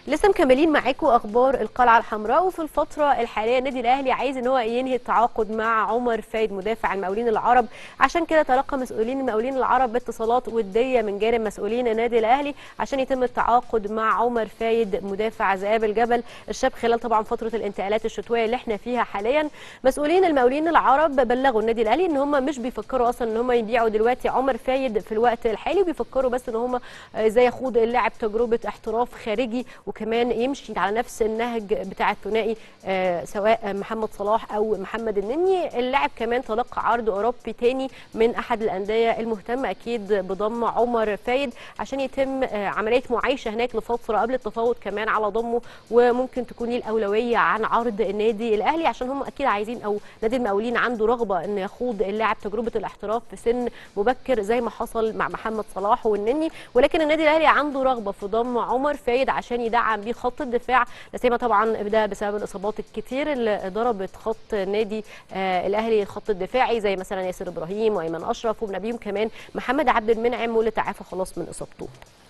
لسه مكملين معاكم اخبار القلعه الحمراء وفي الفتره الحاليه النادي الاهلي عايز ان هو ينهي التعاقد مع عمر فايد مدافع المقاولين العرب عشان كده تلقى مسؤولين المقاولين العرب باتصالات وديه من جانب مسؤولين النادي الاهلي عشان يتم التعاقد مع عمر فايد مدافع ذئاب الجبل الشاب خلال طبعا فتره الانتقالات الشتويه اللي احنا فيها حاليا مسؤولين المقاولين العرب بلغوا النادي الاهلي ان هم مش بيفكروا اصلا ان هم يبيعوا دلوقتي عمر فايد في الوقت الحالي بيفكروا بس ان هم ازاي يخوض اللاعب تجربه احتراف خارجي وكمان يمشي على نفس النهج بتاع الثنائي آه سواء محمد صلاح او محمد النني اللاعب كمان تلقى عرض اوروبي تاني من احد الانديه المهتمه اكيد بضم عمر فايد عشان يتم آه عمليه معايشه هناك لفتره قبل التفاوض كمان على ضمه وممكن تكون ليه الاولويه عن عرض النادي الاهلي عشان هم اكيد عايزين او نادي المقاولين عنده رغبه ان يخوض اللاعب تجربه الاحتراف في سن مبكر زي ما حصل مع محمد صلاح والنني ولكن النادي الاهلي عنده رغبه في ضم عمر فايد عشان يدعم بيه خط الدفاع لا سيما طبعا ده بسبب الاصابات الكتير اللي ضربت خط النادي آه الاهلي الخط الدفاعي زي مثلا ياسر ابراهيم وايمن اشرف ومن بيهم كمان محمد عبد المنعم واللي تعافى خلاص من اصابته